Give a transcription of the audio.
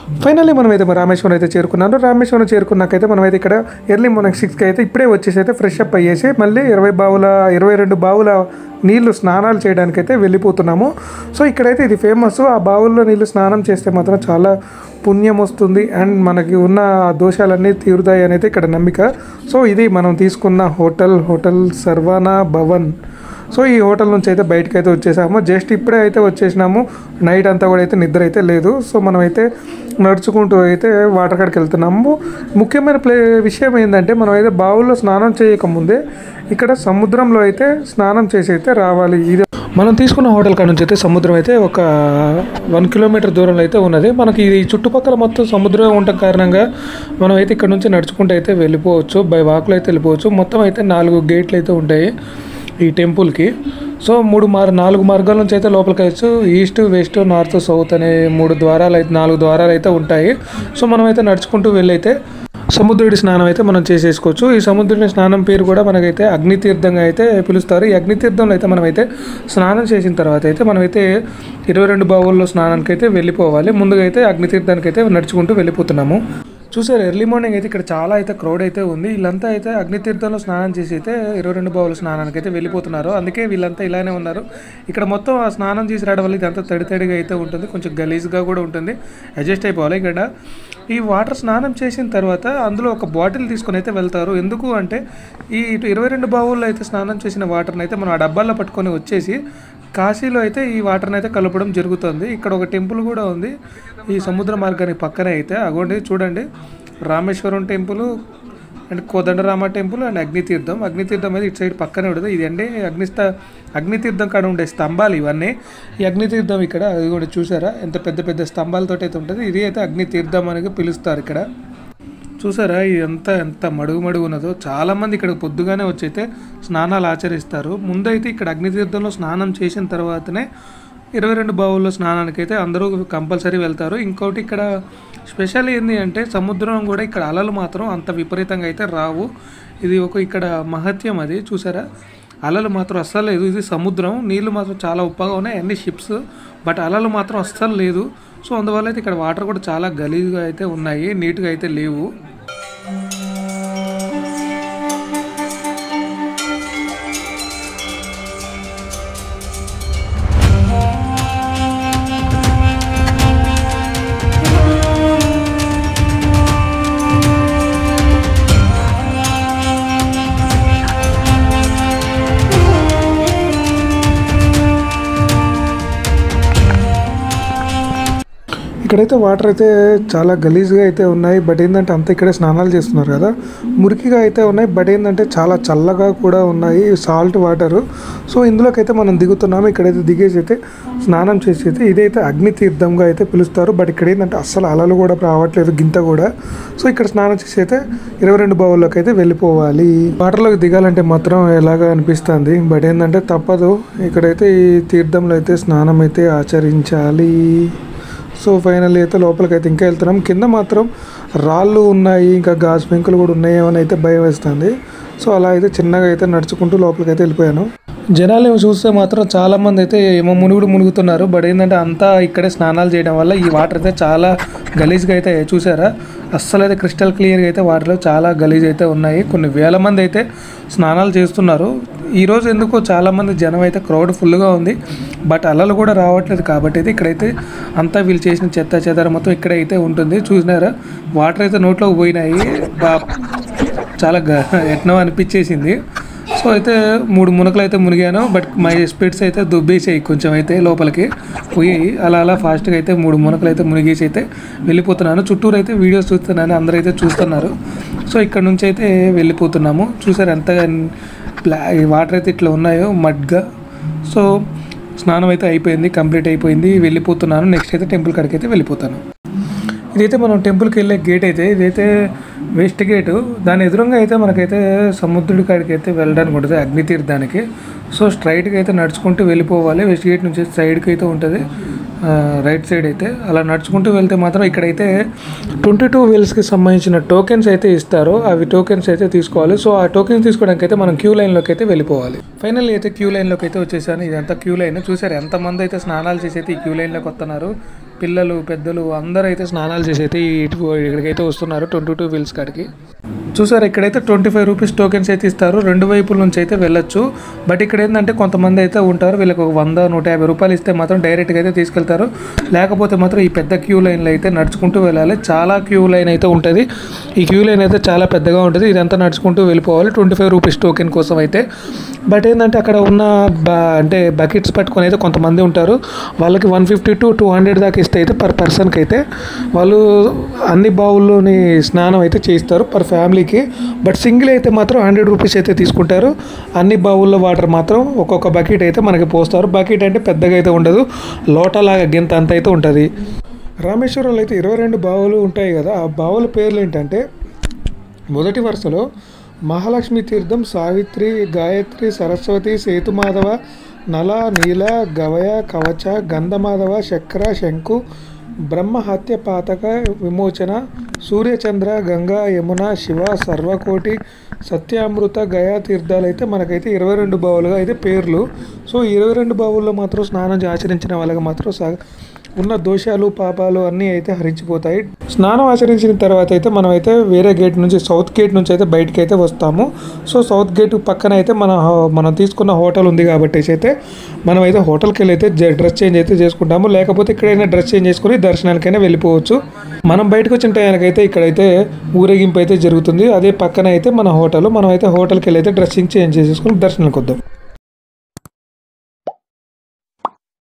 finally మనం అయితే రామేశ్వరం అయితే చేరుకున్నాను రామేశ్వరం చేరుకున్నాకైతే మనం అయితే ఇక్కడ ఎర్లీ మార్నింగ్ సిక్స్కి అయితే ఇప్పుడే వచ్చేసి అయితే ఫ్రెష్ అప్ అయ్యేసి మళ్ళీ ఇరవై బావుల ఇరవై రెండు బావుల నీళ్లు స్నానాలు చేయడానికైతే వెళ్ళిపోతున్నాము సో ఇక్కడైతే ఇది ఫేమస్ ఆ బావుల్లో నీళ్లు స్నానం చేస్తే మాత్రం చాలా పుణ్యం వస్తుంది అండ్ మనకి ఉన్న ఆ దోషాలన్నీ తీరుతాయి అనేది ఇక్కడ నమ్మిక సో ఇది మనం తీసుకున్న hotel hotel Saravana Bhavan so ఈ హోటల్ నుంచి అయితే బయటకు అయితే వచ్చేసాము జస్ట్ ఇప్పుడే అయితే వచ్చేసినాము నైట్ అంతా కూడా అయితే నిద్ర అయితే లేదు సో మనం అయితే నడుచుకుంటూ అయితే వాటర్ కాడికి వెళ్తున్నాము ముఖ్యమైన ప్లే విషయం ఏంటంటే మనం అయితే బావుల్లో స్నానం చేయకముందే ఇక్కడ సముద్రంలో అయితే స్నానం చేసి అయితే రావాలి ఇది మనం తీసుకున్న హోటల్ కాడ నుంచి అయితే సముద్రం అయితే ఒక వన్ కిలోమీటర్ దూరంలో అయితే ఉన్నది మనకి ఈ చుట్టుపక్కల మొత్తం సముద్రమే ఉండటం కారణంగా మనం అయితే ఇక్కడ నుంచి నడుచుకుంటూ అయితే వెళ్ళిపోవచ్చు బై వాకులు అయితే వెళ్ళిపోవచ్చు మొత్తం అయితే నాలుగు గేట్లు అయితే ఉంటాయి ఈ టెంపుల్కి సో మూడు మార్ నాలుగు మార్గాల నుంచి అయితే లోపలికి వచ్చు ఈస్ట్ వెస్ట్ నార్త్ సౌత్ అనే మూడు ద్వారాలు అయితే నాలుగు ద్వారాలు అయితే ఉంటాయి సో మనం అయితే నడుచుకుంటూ వెళ్ళైతే సముద్రుడి స్నానం అయితే మనం చేసేసుకోవచ్చు ఈ సముద్రుడి స్నానం పేరు కూడా మనకైతే అగ్నితీర్థంగా అయితే పిలుస్తారు ఈ అగ్నితీర్థంలో అయితే మనమైతే స్నానం చేసిన తర్వాత అయితే మనమైతే ఇరవై రెండు బావుల్లో స్నానానికి అయితే వెళ్ళిపోవాలి ముందుగా అయితే అగ్నితీర్థానికి అయితే నడుచుకుంటూ వెళ్ళిపోతున్నాము చూసారు ఎర్లీ మార్నింగ్ అయితే ఇక్కడ చాలా అయితే క్రౌడ్ అయితే ఉంది వీళ్ళంతా అయితే అగ్నితీర్థంలో స్నానం చేసి అయితే ఇరవై రెండు బావుల స్నానానికి అయితే వెళ్ళిపోతున్నారు అందుకే వీళ్ళంతా ఇలానే ఉన్నారు ఇక్కడ మొత్తం ఆ స్నానం చేసి రావడం వల్ల ఇదంతా తడి తడిగా అయితే ఉంటుంది కొంచెం గలీజ్గా కూడా ఉంటుంది అడ్జస్ట్ అయిపోవాలి ఇక్కడ ఈ వాటర్ స్నానం చేసిన తర్వాత అందులో ఒక బాటిల్ తీసుకొని అయితే వెళ్తారు ఎందుకు అంటే ఈ ఇటు ఇరవై రెండు బావుల్లో అయితే స్నానం చేసిన వాటర్ని అయితే మనం ఆ డబ్బాల్లో పట్టుకొని వచ్చేసి కాశీలో అయితే ఈ వాటర్ని అయితే కలపడం జరుగుతుంది ఇక్కడ ఒక టెంపుల్ కూడా ఉంది ఈ సముద్ర మార్గానికి పక్కనే అయితే అగోండి చూడండి Rameswaram temple and Kodandarama temple and Agnitheertham Agnitheertham అనేది ఇటు సైడ్ పక్కనే ఉంటుంది ఇది అండి అగ్నిస్త అగ్నితీర్థం కాడ ఉండే స్తంభాలు ఇవన్నీ ఈ అగ్నితీర్థం ఇక్కడ అది కూడా చూసారా ఎంత పెద్ద పెద్ద స్తంభాలతో అయితే ఉంటుంది ఇది అయితే అగ్నితీర్థం అనేది పిలుస్తారు ఇక్కడ చూసారా ఇదంతా ఎంత మడుగు మడుగు ఉన్నదో చాలామంది ఇక్కడ పొద్దుగానే వచ్చి అయితే స్నానాలు ఆచరిస్తారు ముందైతే ఇక్కడ అగ్నితీర్థంలో స్నానం చేసిన తర్వాతనే ఇరవై రెండు బావుల్లో స్నానానికి అయితే అందరూ కంపల్సరీ వెళ్తారు ఇంకోటి ఇక్కడ స్పెషల్ ఏంటి అంటే సముద్రం కూడా ఇక్కడ అలలు మాత్రం అంత విపరీతంగా అయితే రావు ఇది ఒక ఇక్కడ మహత్యం అది చూసారా అలలు మాత్రం అస్సలు లేదు ఇది సముద్రం నీళ్లు మాత్రం చాలా ఉప్పగా ఉన్నాయి అన్ని షిప్స్ బట్ అలలు మాత్రం అస్సలు లేదు సో అందువల్ల అయితే ఇక్కడ వాటర్ కూడా చాలా గలీజ్గా అయితే ఉన్నాయి నీట్గా అయితే లేవు ఇక్కడైతే వాటర్ అయితే చాలా గలీజ్గా అయితే ఉన్నాయి బట్ ఏంటంటే అంత ఇక్కడే స్నానాలు చేస్తున్నారు కదా మురికిగా అయితే ఉన్నాయి బట్ ఏంటంటే చాలా చల్లగా కూడా ఉన్నాయి సాల్ట్ వాటర్ సో ఇందులోకి అయితే మనం దిగుతున్నాము ఇక్కడైతే దిగేసి అయితే స్నానం చేసి అయితే ఇదైతే అగ్ని తీర్థంగా అయితే పిలుస్తారు బట్ ఇక్కడ ఏంటంటే అస్సలు అలలు కూడా రావట్లేదు గింత కూడా సో ఇక్కడ స్నానం చేసి అయితే ఇరవై రెండు బావుల్లోకి అయితే వెళ్ళిపోవాలి వాటర్లోకి దిగాలంటే మాత్రం ఎలాగా అనిపిస్తుంది బట్ ఏంటంటే తప్పదు ఇక్కడైతే ఈ తీర్థంలో అయితే స్నానం అయితే ఆచరించాలి సో ఫైనల్లీ అయితే లోపలికి అయితే ఇంకా వెళ్తున్నాం కింద మాత్రం రాళ్ళు ఉన్నాయి ఇంకా గాజు పెంకులు కూడా ఉన్నాయేమో అని అయితే భయం వేస్తుంది సో అలా అయితే చిన్నగా అయితే నడుచుకుంటూ లోపలికి అయితే వెళ్ళిపోయాను జనాలు ఏమో చూస్తే మాత్రం చాలా మంది అయితే ఏమో మునుగుడు మునుగుతున్నారు బట్ ఏంటంటే అంతా ఇక్కడే స్నానాలు చేయడం వల్ల ఈ వాటర్ అయితే చాలా గలీజ్గా అయితే చూసారా అస్సలు అయితే క్రిస్టల్ క్లియర్గా అయితే వాటిలో చాలా గలీజ్ అయితే ఉన్నాయి కొన్ని వేల మంది అయితే స్నానాలు చేస్తున్నారు ఈరోజు ఎందుకో చాలామంది జనం అయితే క్రౌడ్ ఫుల్గా ఉంది బట్ అలలు కూడా రావట్లేదు కాబట్టి అయితే ఇక్కడైతే అంతా వీళ్ళు చేసిన చెత్త చెదారం మొత్తం ఇక్కడైతే ఉంటుంది చూసినారా వాటర్ అయితే నోట్లోకి పోయినాయి బా- చాలా గ ఎట్నో అనిపించేసింది సో అయితే మూడు మునకలు అయితే మునిగాను బట్ మై స్పీడ్స్ అయితే దుబ్బేసాయి కొంచెం అయితే లోపలికి పోయి అలా అలా ఫాస్ట్గా అయితే మూడు మునకలు అయితే మునిగేసి అయితే వెళ్ళిపోతున్నాను చుట్టూరు అయితే వీడియోస్ చూస్తున్నాను అందరూ అయితే చూస్తున్నారు సో ఇక్కడ నుంచి అయితే వెళ్ళిపోతున్నాము చూసారు ఎంత బ్లా ఈ వాటర్ అయితే ఇట్లా ఉన్నాయో మడ్గా సో స్నానం అయితే అయిపోయింది కంప్లీట్ అయిపోయింది వెళ్ళిపోతున్నాను నెక్స్ట్ అయితే టెంపుల్ కాడికి అయితే వెళ్ళిపోతాను ఇదైతే మనం టెంపుల్కి వెళ్ళే గేట్ అయితే ఇదైతే వెస్ట్ గేటు దాని ఎదురుగా అయితే మనకైతే సముద్రుడి కాడికి అయితే వెళ్ళడానికి ఉంటుంది అగ్నితీర్థానికి సో స్ట్రైట్గా అయితే నడుచుకుంటూ వెళ్ళిపోవాలి వెస్ట్ గేట్ నుంచి సైడ్కి అయితే ఉంటుంది ఆ, రైట్ సైడ్ అయితే అలా నడుచుకుంటూ వెళ్తే మాత్రం ఇక్కడైతే ట్వంటీ టూ వీల్స్కి సంబంధించిన టోకెన్స్ అయితే ఇస్తారు అవి టోకెన్స్ అయితే తీసుకోవాలి సో ఆ టోకెన్స్ తీసుకోవడానికి అయితే మనం క్యూ లైన్లోకి అయితే వెళ్ళిపోవాలి ఫైనల్ అయితే క్యూ లైన్లోకి అయితే వచ్చేసాను ఇదంతా క్యూ లైన్ చూసారు ఎంతమంది అయితే స్నానాలు చేసి అయితే ఈ క్యూ లైన్లోకి వస్తున్నారు పిల్లలు పెద్దలు అందరూ అయితే స్నానాలు చేసి అయితే ఇటు ఇక్కడికైతే వస్తున్నారు ట్వంటీ టూ వీల్స్ కాడికి చూసారు ఇక్కడైతే ట్వంటీ ఫైవ్ రూపీస్ టోకెన్స్ అయితే ఇస్తారు రెండు వైపుల నుంచి అయితే వెళ్ళొచ్చు బట్ ఇక్కడ ఏంటంటే కొంతమంది అయితే ఉంటారు వీళ్ళకి ఒక వంద నూట యాభై రూపాయలు ఇస్తే మాత్రం డైరెక్ట్గా అయితే తీసుకెళ్తారు లేకపోతే మాత్రం ఈ పెద్ద క్యూ లైన్లో అయితే నడుచుకుంటూ వెళ్ళాలి చాలా క్యూ లైన్ అయితే ఉంటుంది ఈ క్యూ లైన్ అయితే చాలా పెద్దగా ఉంటుంది ఇదంతా నడుచుకుంటూ వెళ్ళిపోవాలి ట్వంటీ ఫైవ్ రూపీస్ టోకెన్ కోసం అయితే బట్ ఏంటంటే అక్కడ ఉన్న బ అంటే బకెట్స్ పట్టుకొని అయితే కొంతమంది ఉంటారు వాళ్ళకి one fifty to two hundred దాకా ఇస్తే అయితే పర్ పర్సన్కి అయితే వాళ్ళు అన్ని బావుల్లోని స్నానం అయితే చేయిస్తారు పర్ ఫ్యామిలీకి బట్ సింగిల్ అయితే మాత్రం హండ్రెడ్ రూపీస్ అయితే తీసుకుంటారు అన్ని బావుల్లో వాటర్ మాత్రం ఒక్కొక్క బకెట్ అయితే మనకి పోస్తారు బకెట్ అంటే పెద్దగా అయితే ఉండదు లోటలాగా గింత అంత అయితే ఉంటుంది రామేశ్వరంలో అయితే ఇరవై రెండు బావులు ఉంటాయి కదా ఆ బావుల పేర్లు ఏంటంటే మొదటి వరుసలో మహాలక్ష్మి తీర్థం సావిత్రి గాయత్రి సరస్వతి సేతుమాధవ నల నీల గవయ కవచ గంధమాధవ చక్ర శంకు బ్రహ్మహత్య పాతక విమోచన సూర్యచంద్ర గంగా యమున శివ సర్వకోటి సత్యామృత గయా తీర్థాలు అయితే మనకైతే ఇరవై రెండు బావులుగా అయితే పేర్లు సో ఇరవై రెండు బావుల్లో మాత్రం స్నానం ఆచరించిన వాళ్ళకి మాత్రం సా ఉన్న దోషాలు పాపాలు అన్నీ అయితే హరించిపోతాయి స్నానం ఆచరించిన తర్వాత అయితే మనం అయితే వేరే గేట్ నుంచి సౌత్ గేట్ నుంచి అయితే బయటికి అయితే వస్తాము సో సౌత్ గేట్ పక్కన అయితే మన హో- మనం తీసుకున్న హోటల్ ఉంది కాబట్టి అయితే మనం అయితే హోటల్కి వెళ్ళి అయితే జ- డ్రెస్ చేంజ్ అయితే చేసుకుంటాము లేకపోతే ఇక్కడైనా డ్రెస్ చేంజ్ చేసుకుని దర్శనానికైనా వెళ్ళిపోవచ్చు మనం బయటకు వచ్చిన టైంకైతే ఇక్కడైతే ఊరేగింపు అయితే జరుగుతుంది అదే పక్కన అయితే మన హోటల్ మనం అయితే హోటల్కి వెళ్ళి అయితే డ్రెస్సింగ్ చేంజ్ చేసేసుకుని దర్శనానికి వద్దాం